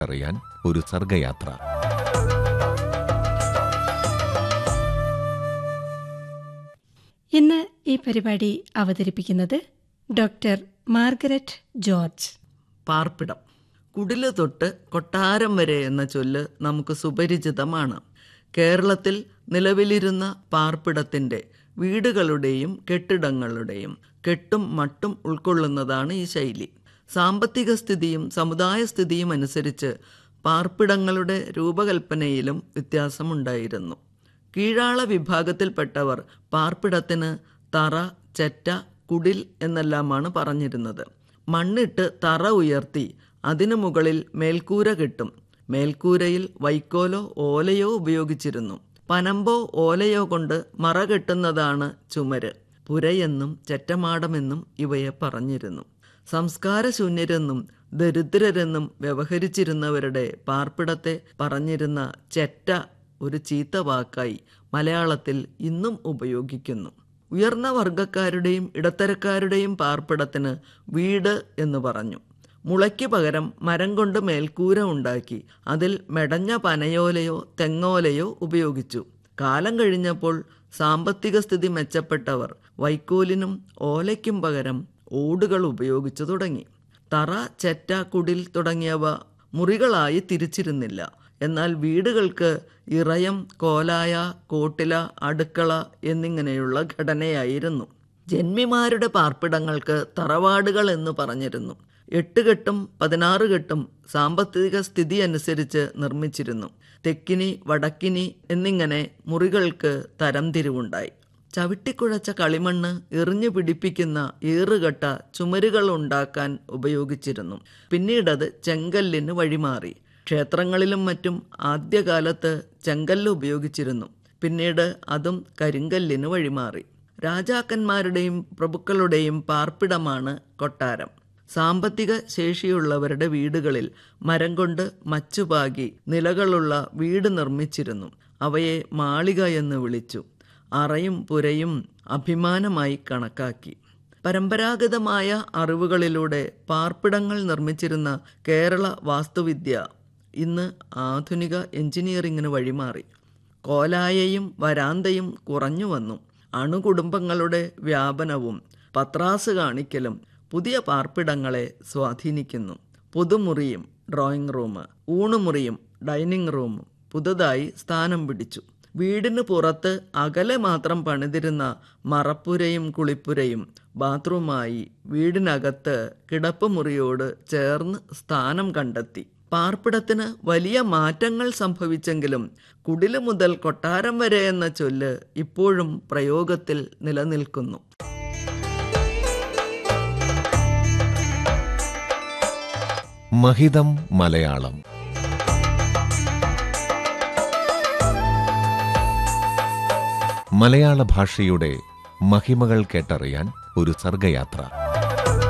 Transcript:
അറിയാൻ ഒരു സർഗയാത്ര ഇന്ന് ഈ പരിപാടി അവതരിപ്പിക്കുന്നത് ഡോക്ടർ മാർഗരറ്റ് ജോർജ് പാർപ്പിടം കുടില് തൊട്ട് കൊട്ടാരം വരെ എന്ന ചൊല്ല് നമുക്ക് സുപരിചിതമാണ് കേരളത്തിൽ നിലവിലിരുന്ന പാർപ്പിടത്തിൻ്റെ വീടുകളുടെയും കെട്ടിടങ്ങളുടെയും കെട്ടും മട്ടും ഉൾക്കൊള്ളുന്നതാണ് ഈ ശൈലി സാമ്പത്തിക സ്ഥിതിയും സമുദായ സ്ഥിതിയും അനുസരിച്ച് പാർപ്പിടങ്ങളുടെ രൂപകൽപ്പനയിലും വ്യത്യാസമുണ്ടായിരുന്നു കീഴാള വിഭാഗത്തിൽപ്പെട്ടവർ പാർപ്പിടത്തിന് തറ ചെറ്റ കുടിൽ എന്നെല്ലാമാണ് പറഞ്ഞിരുന്നത് മണ്ണിട്ട് തറ ഉയർത്തി അതിനു മുകളിൽ മേൽക്കൂര കെട്ടും മേൽക്കൂരയിൽ വൈക്കോലോ ഓലയോ ഉപയോഗിച്ചിരുന്നു പനമ്പോ ഓലയോ കൊണ്ട് മറ കെട്ടുന്നതാണ് ചുമര് പുരയെന്നും ചെറ്റമാടമെന്നും ഇവയെ പറഞ്ഞിരുന്നു സംസ്കാരശൂന്യരെന്നും ദരിദ്രരെന്നും വ്യവഹരിച്ചിരുന്നവരുടെ പാർപ്പിടത്തെ പറഞ്ഞിരുന്ന ചെറ്റ ഒരു ചീത്ത വാക്കായി മലയാളത്തിൽ ഇന്നും ഉപയോഗിക്കുന്നു ഉയർന്ന വർഗക്കാരുടെയും ഇടത്തരക്കാരുടെയും പാർപ്പിടത്തിന് വീട് എന്ന് പറഞ്ഞു മുളയ്ക്ക് പകരം മരം കൊണ്ട് മേൽക്കൂര ഉണ്ടാക്കി അതിൽ മെടഞ്ഞ പനയോലയോ തെങ്ങോലയോ ഉപയോഗിച്ചു കാലം കഴിഞ്ഞപ്പോൾ സാമ്പത്തിക സ്ഥിതി മെച്ചപ്പെട്ടവർ വൈക്കോലിനും ഓലയ്ക്കും പകരം ഓടുകൾ ഉപയോഗിച്ചു തുടങ്ങി തറ ചെറ്റ കുടിൽ തുടങ്ങിയവ മുറികളായി തിരിച്ചിരുന്നില്ല എന്നാൽ വീടുകൾക്ക് ഇറയം കോലായ കോട്ടില അടുക്കള എന്നിങ്ങനെയുള്ള ഘടനയായിരുന്നു ജന്മിമാരുടെ പാർപ്പിടങ്ങൾക്ക് തറവാടുകൾ എന്ന് പറഞ്ഞിരുന്നു എട്ട് കെട്ടും പതിനാറ് കെട്ടും സാമ്പത്തിക സ്ഥിതി അനുസരിച്ച് നിർമ്മിച്ചിരുന്നു തെക്കിനി വടക്കിനി എന്നിങ്ങനെ മുറികൾക്ക് തരംതിരിവുണ്ടായി ചവിട്ടിക്കുഴച്ച കളിമണ്ണ് എറിഞ്ഞു പിടിപ്പിക്കുന്ന ഏറുകെട്ട ചുമരുകൾ ഉണ്ടാക്കാൻ ഉപയോഗിച്ചിരുന്നു പിന്നീടത് ചെങ്കല്ലിന് വഴിമാറി ക്ഷേത്രങ്ങളിലും മറ്റും ആദ്യകാലത്ത് ചെങ്കല്ല് ഉപയോഗിച്ചിരുന്നു പിന്നീട് അതും കരിങ്കല്ലിന് വഴിമാറി രാജാക്കന്മാരുടെയും പ്രഭുക്കളുടെയും പാർപ്പിടമാണ് കൊട്ടാരം സാമ്പത്തിക ശേഷിയുള്ളവരുടെ വീടുകളിൽ മരം കൊണ്ട് മച്ചുപാകി നിലകളുള്ള വീട് നിർമ്മിച്ചിരുന്നു അവയെ മാളിക എന്ന് വിളിച്ചു അറയും പുരയും അഭിമാനമായി കണക്കാക്കി പരമ്പരാഗതമായ അറിവുകളിലൂടെ പാർപ്പിടങ്ങൾ നിർമ്മിച്ചിരുന്ന കേരള വാസ്തുവിദ്യ ഇന്ന് ആധുനിക എഞ്ചിനീയറിംഗിന് വഴിമാറി കോലായയും വരാന്തയും കുറഞ്ഞു വന്നു അണുകുടുംബങ്ങളുടെ വ്യാപനവും പത്രാസ് കാണിക്കലും പുതിയ പാർപ്പിടങ്ങളെ സ്വാധീനിക്കുന്നു പുതുമുറിയും ഡ്രോയിങ് റൂം ഊണുമുറിയും ഡൈനിങ് റൂമും പുതുതായി സ്ഥാനം പിടിച്ചു വീടിന് പുറത്ത് അകലെ മാത്രം പണിതിരുന്ന മറപ്പുരയും കുളിപ്പുരയും ബാത്റൂമായി വീടിനകത്ത് കിടപ്പുമുറിയോട് ചേർന്ന് സ്ഥാനം കണ്ടെത്തി പാർപ്പിടത്തിന് വലിയ മാറ്റങ്ങൾ സംഭവിച്ചെങ്കിലും കുടില് മുതൽ കൊട്ടാരം വരെ എന്ന ചൊല്ല് ഇപ്പോഴും പ്രയോഗത്തിൽ നിലനിൽക്കുന്നു മഹിതം മലയാളം മലയാള ഭാഷയുടെ മഹിമകൾ കേട്ടറിയാൻ ഒരു സർഗയാത്ര